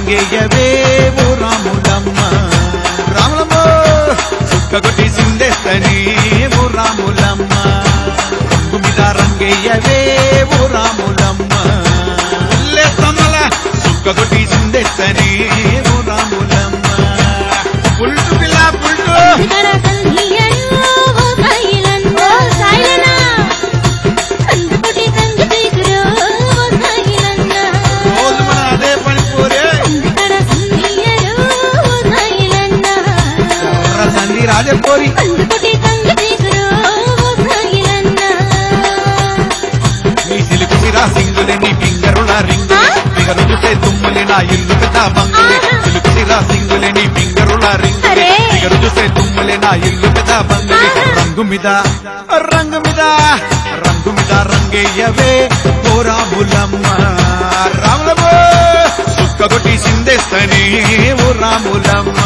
రంగేయవే ఓ రాములమ్మ రాములమ్మ సుక్క కొట్టి సిందేస్తని ఓ రాములమ్మ రంగు మీద రంగేయవే ఓ రాములమ్మ లేస్తమ్మల సుక్క కొట్టి సిందేస్తని ఓ రాములమ్మ పుల్టు పిల్ల పుల్టు ఇక్కడ సంధియను ఓ సాయిలన్న సాయిలన్న అందుకుటి సంగ తీకురో ఓ సాయిలన్న రోజు మన అదే పని పోరే ఇక్కడ సంధియను ఓ సాయిలన్న సంధి రాజే పోరి అందుకుటి సంగ తీకురో ఓ సాయిలన్న నీ సిలుకు సిరా సింగులే నీ పింగరుల రింగులే ఫిగరు చూసే తుమ్ములే నా ఇల్లు పెద్ద బంగులే సిలుకు సిరా సింగులే నీ పింగరుల రింగులే అరే. ఫిగరు చూసే తుమ్ములే నా ఇల్లు పెద్ద బంగులే రంగు మీద రంగు మీద రంగు మీద రంగేయవే ఓ రాములమ్మ రాములమ్మ సుక్క కొట్టి సిందేస్తని ఓ రాములమ్మ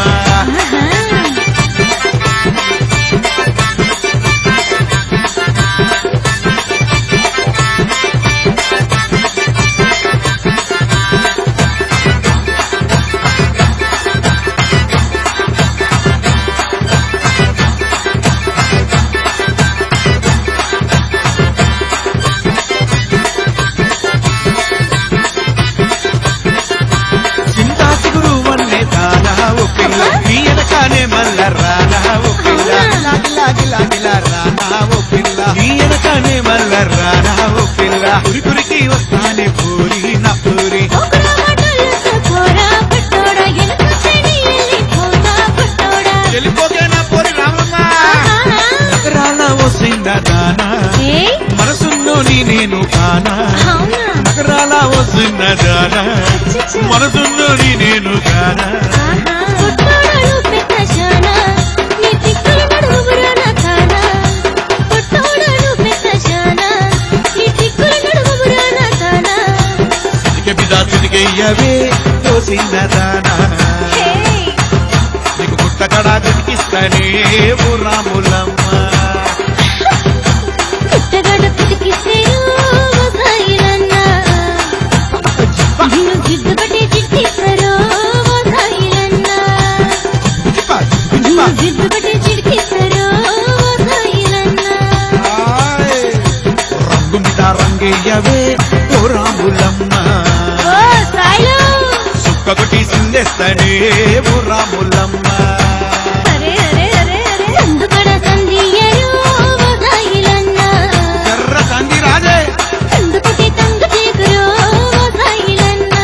చింతా చిగురు వన్నే దానా ఓ పిల్ల నీ వెనకానే మల్ల రానా ఓ పిల్ల గిలా గిలా గిలా రానా ఓ పిల్ల నీ వెనకానే మల్ల రానా ఓ పిల్ల పురి పురికి వస్తానే పూరి నా పూరి ఒకరా మాటలు పోరా పట్టోడా ఎనకొచ్చని ఎల్లి పోతా పట్టోడా వెళ్ళిపోకే నా పూరి రామమ్మ నగరాల ఓ సింద దానా ఏయ్ మనసుల్లో నీ నేను కానా అవునా నగరాల ఓ సింద దానా మనసుల్లో నీ నేను కానా పుట్టోడలు పెద్ద శానా నీ తిక్కులు నడువురా నా తానా పుట్టోడలు పెద్ద శానా నీ తిక్కులు నడువురా నా తానా ఇక బిదా చిటికెయ్యవే ఓ చిన్నదానా హేయ్ నీకు పుట్టకడా చిటికిస్తానే ఓ రాములమ్మ పుట్టగడ పిటికిస్తే ఓ సాయిలన్న నిన్ను జిడ్డుపట్టి చిట్టిస్తారు ఓ సాయిలన్న నిన్ను జిడ్డుపట్టి చిట్టిస్తారు ఓ సాయిలన్న ఆయ్. రంగు మీద రంగేయ్యవే ఓ రాములమ్మ ఓ సాయిలు సుక్క కొట్టి సిందేస్తానే ఓ రాములమ్మ అరే అరే అరే అరే అందుకడ సంధియరు ఓ సాయిలన్న ఎర్ర సంధి రాజే అందుకుటి తంగ తీకురు ఓ సాయిలన్న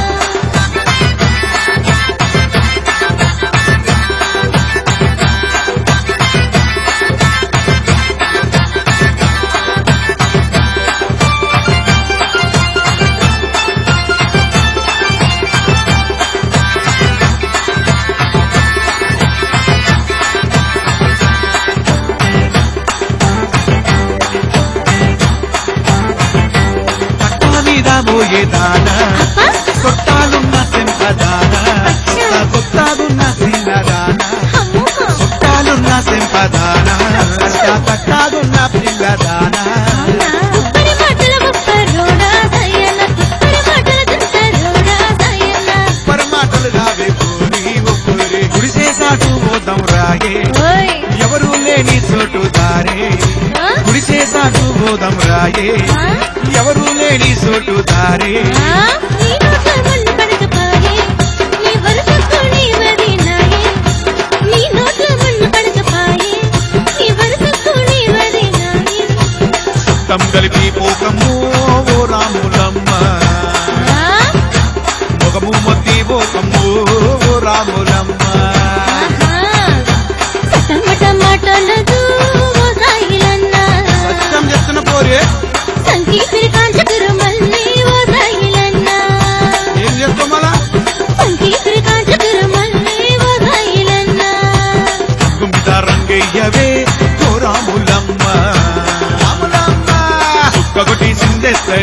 పట్టా మీద మోయే దానా కొట్టాలున్న సెంపదానా కొట్టాలున్న సిన్నదానా చుట్టాలున్న సెంపదానా కట్టాలున్న పిల్లదానా ఉప్పరి మాటల ముప్పరోడా దయన ఉప్పరి మాటల దుస్తరోడా దయన పరమాటలు రావే పోని ఒప్పురి గుడిసేసాటు పోదాం రాగే ఓయ్ ఎవరు లేని చోటు దారే ఆ? గుడిసేసాటు పోదాం రాగే ఆ? ఎవరు లేని చోటు దారే ఆ? నీ నోట్ల మన్ను పడకపాయే నీ వరసకు నీ వదినాయే నీ నోట్ల మన్ను పడకపాయే నీ వరసకు నీ వదినాయే సుట్టం కలిపి పోకము ఓ రాములమ్మ ఆ? మొగము మొత్తి పోకము ఓ రాములమ్మ ఆహా. సటమట మాటలదు ఓ సాయిలన్న సత్యం చెప్తున్న పోరే సంగీతిని కాంచకురు మళ్ళీ ఓ సాయిలన్న ఏం చేస్తాం మళ్ళా సంగీతిని కాంచకురు మళ్ళీ ఓ సాయిలన్న గుమ్మిద రంగయ్యవే ఓ రాములమ్మ రాములమ్మ సుక్క కొట్టి సిందేస్త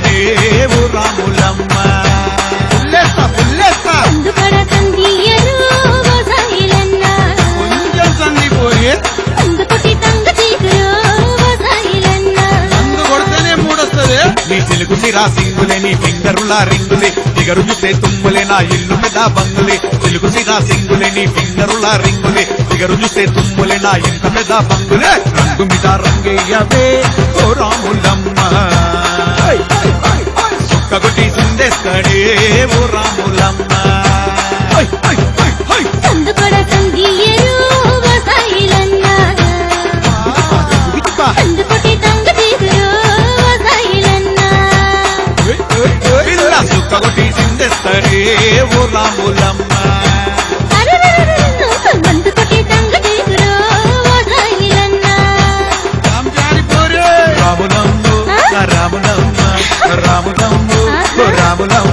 తెలుగు సిరా సింగులే నీ ఫింగరుల రింగులే ఫిగరు చూస్తే తుమ్ములే నా ఇల్లు పెద్ద బంగులే తెలుగు సిరా సింగులే నీ ఫింగరుల రింగులే ఫిగరు చూస్తే తుమ్ములే నా ఇంత పెద్ద బంగులే రంగు మీద రంగేయవే ఓ రాములమ్మ సుక్కగొట్టి సుందేస్తాడే ఓ రాములమ్మ సందు కూడా సంగియరు వసాయిలన్న సందు కొట్టి తంగ తీదురు వసాయిలన్న పిల్ల సుక్కగొట్టి సిందేస్తాడే ఓ రాములమ్మ అరరరరరను సందు కొట్టి తంగ తీదురు వసాయిలన్న రాములమ్మ రాములమ్మ రాములమ్మ రాములమ్మ